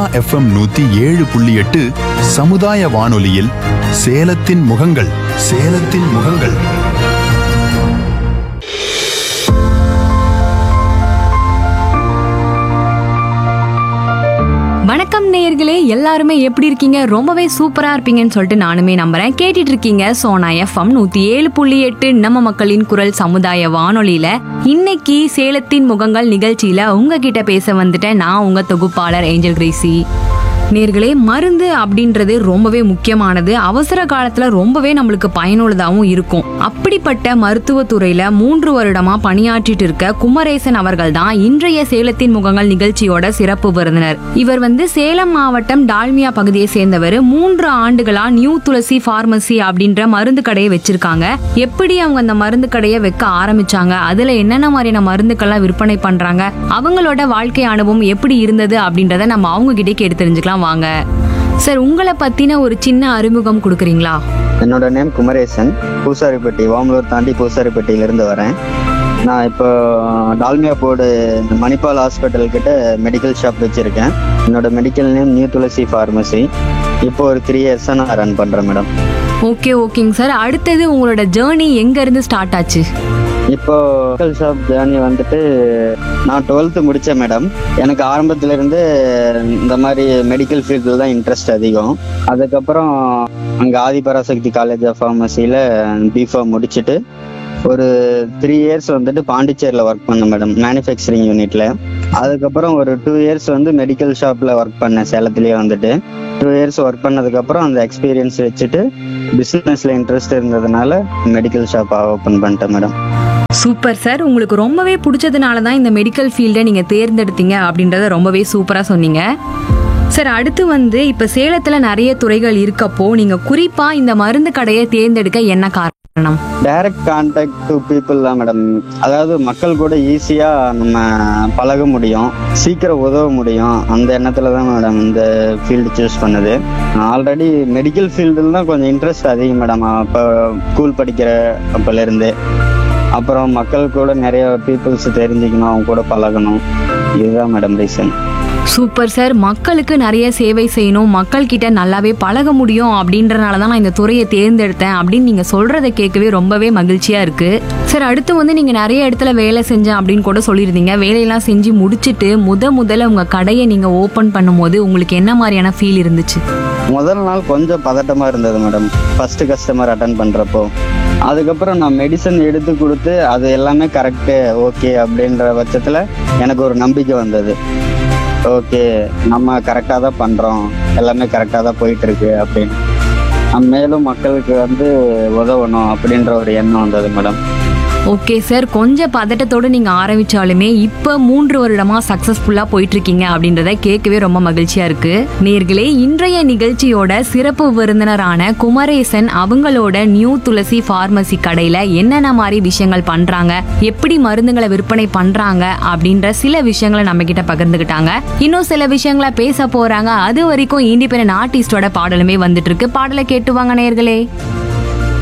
FM நூத்தி ஏழு புள்ளி எட்டு சமுதாய வானொலியில் சேலத்தின் முகங்கள் சேலத்தின் முகங்கள் வணக்கம் நேயர்களே எல்லாருமே எப்படி இருக்கீங்க ரொம்பவே சூப்பரா இருப்பீங்கன்னு சொல்லிட்டு நானுமே நம்புறேன் கேட்டுட்டு இருக்கீங்க சோனா எஃப்எம் நூத்தி ஏழு புள்ளி எட்டு நம்ம மக்களின் குரல் சமுதாய வானொலியில இன்னைக்கு சேலத்தின் முகங்கள் நிகழ்ச்சியில உங்ககிட்ட பேச வந்துட்டேன் நான் உங்க தொகுப்பாளர் ஏஞ்சல் கிரேசி நேர்களே மருந்து அப்படின்றது ரொம்பவே முக்கியமானது அவசர காலத்துல ரொம்பவே நம்மளுக்கு பயனுள்ளதாகவும் இருக்கும் அப்படிப்பட்ட மருத்துவத்துறையில மூன்று வருடமா பணியாற்றிட்டு இருக்க குமரேசன் அவர்கள் தான் இன்றைய சேலத்தின் முகங்கள் நிகழ்ச்சியோட சிறப்பு விருந்தினர் இவர் வந்து சேலம் மாவட்டம் டால்மியா பகுதியை சேர்ந்தவர் மூன்று ஆண்டுகளா நியூ துளசி பார்மசி அப்படின்ற மருந்து கடையை வச்சிருக்காங்க எப்படி அவங்க அந்த மருந்து கடையை வைக்க ஆரம்பிச்சாங்க அதுல என்னென்ன மாதிரியான மருந்துக்கள்லாம் விற்பனை பண்றாங்க அவங்களோட வாழ்க்கை அனுபவம் எப்படி இருந்தது அப்படின்றத நம்ம அவங்க கிட்டே கேட்டு தெரிஞ்சுக்கலாம் வாங்க சார் உங்களை பத்தின ஒரு சின்ன அறிமுகம் கொடுக்குறீங்களா என்னோட நேம் குமரேசன் பூசாரிப்பட்டி வாமலூர் தாண்டி பூசாரிப்பட்டியிலிருந்து வரேன் நான் இப்போ டால்மியா போர்டு மணிப்பால் ஹாஸ்பிட்டல் கிட்ட மெடிக்கல் ஷாப் வச்சுருக்கேன் என்னோட medical name new Tulasi pharmacy இப்போ ஒரு த்ரீ இயர்ஸாக நான் ரன் பண்ணுறேன் மேடம் ஓகே ஓகேங்க சார் அடுத்தது உங்களோட ஜேர்னி எங்க இருந்து ஸ்டார்ட் ஆச்சு இப்போ மெடிக்கல் ஷாப் ஜேர்னி வந்துட்டு நான் டுவெல்த்து முடித்தேன் மேடம் எனக்கு ஆரம்பத்துல இருந்து இந்த மாதிரி மெடிக்கல் ஃபீல்டில் தான் இன்ட்ரெஸ்ட் அதிகம் அதுக்கப்புறம் அங்கே ஆதிபராசக்தி காலேஜ் ஆஃப் ஃபார்மசியில் பிஃபார்ம் முடிச்சுட்டு ஒரு த்ரீ இயர்ஸ் வந்துட்டு பாண்டிச்சேரியில் ஒர்க் பண்ணேன் மேடம் மேனுஃபேக்சரிங் யூனிட்ல அதுக்கப்புறம் ஒரு டூ இயர்ஸ் வந்து மெடிக்கல் ஷாப்பில் ஒர்க் பண்ணேன் சேலத்துலேயே வந்துட்டு டூ இயர்ஸ் ஒர்க் பண்ணதுக்கப்புறம் அந்த எக்ஸ்பீரியன்ஸ் வச்சுட்டு பிஸ்னஸில் இன்ட்ரெஸ்ட் இருந்ததுனால மெடிக்கல் ஷாப் ஓப்பன் பண்ணிட்டேன் மேடம் சூப்பர் சார் உங்களுக்கு ரொம்பவே பிடிச்சதுனால தான் இந்த மெடிக்கல் ஃபீல்டை நீங்க தேர்ந்தெடுத்தீங்க அப்படின்றத ரொம்பவே சூப்பரா சொன்னீங்க சார் அடுத்து வந்து இப்ப சேலத்துல நிறைய துறைகள் இருக்கப்போ நீங்க குறிப்பா இந்த மருந்து கடையை தேர்ந்தெடுக்க என்ன காரணம் டைரக்ட் கான்டாக்ட் டு பீப்புள் தான் மேடம் அதாவது மக்கள் கூட ஈஸியா நம்ம பழக முடியும் சீக்கிரம் உதவ முடியும் அந்த எண்ணத்துல தான் மேடம் இந்த ஃபீல்டு சூஸ் பண்ணது ஆல்ரெடி மெடிக்கல் ஃபீல்டில் தான் கொஞ்சம் இன்ட்ரெஸ்ட் அதிகம் மேடம் அப்போ ஸ்கூல் படிக்கிற அப்பல இருந்து அப்புறம் மக்கள் கூட நிறைய பீப்புள்ஸ் தெரிஞ்சுக்கணும் அவங்க கூட பழகணும் இதுதான் மேடம் ரீசன் சூப்பர் சார் மக்களுக்கு நிறைய சேவை செய்யணும் மக்கள் கிட்ட நல்லாவே பழக முடியும் அப்படின்றனால தான் நான் இந்த துறையை தேர்ந்தெடுத்தேன் அப்படின்னு நீங்க சொல்றதை கேட்கவே ரொம்பவே மகிழ்ச்சியா இருக்கு சார் அடுத்து வந்து நீங்க நிறைய இடத்துல வேலை செஞ்சேன் அப்படின்னு கூட சொல்லியிருந்தீங்க வேலையெல்லாம் செஞ்சு முடிச்சிட்டு முத முதல்ல உங்க கடையை நீங்க ஓபன் பண்ணும்போது உங்களுக்கு என்ன மாதிரியான ஃபீல் இருந்துச்சு முதல் நாள் கொஞ்சம் பதட்டமா இருந்தது மேடம் ஃபர்ஸ்ட் கஸ்டமர் அட்டன் பண்றப்போ அதுக்கப்புறம் நான் மெடிசன் எடுத்து கொடுத்து அது எல்லாமே கரெக்டு ஓகே அப்படின்ற பட்சத்துல எனக்கு ஒரு நம்பிக்கை வந்தது ஓகே நம்ம கரெக்டாக தான் பண்றோம் எல்லாமே கரெக்டாக தான் போயிட்டு இருக்கு அப்படின்னு நம்ம மேலும் மக்களுக்கு வந்து உதவணும் அப்படின்ற ஒரு எண்ணம் வந்தது மேடம் ஓகே சார் கொஞ்சம் பதட்டத்தோடு நீங்க ஆரம்பிச்சாலுமே இப்ப மூன்று வருடமா சக்சஸ்ஃபுல்லா போயிட்டு இருக்கீங்க அப்படின்றத கேட்கவே ரொம்ப மகிழ்ச்சியா இருக்கு நேர்களே இன்றைய நிகழ்ச்சியோட சிறப்பு விருந்தினரான குமரேசன் அவங்களோட நியூ துளசி பார்மசி கடையில என்னென்ன மாதிரி விஷயங்கள் பண்றாங்க எப்படி மருந்துகளை விற்பனை பண்றாங்க அப்படின்ற சில விஷயங்களை நம்ம கிட்ட பகிர்ந்துக்கிட்டாங்க இன்னும் சில விஷயங்களை பேச போறாங்க அது வரைக்கும் இண்டிபெண்டன்ட் ஆர்டிஸ்டோட பாடலுமே வந்துட்டு இருக்கு பாடலை கேட்டு வாங்க நேர்களே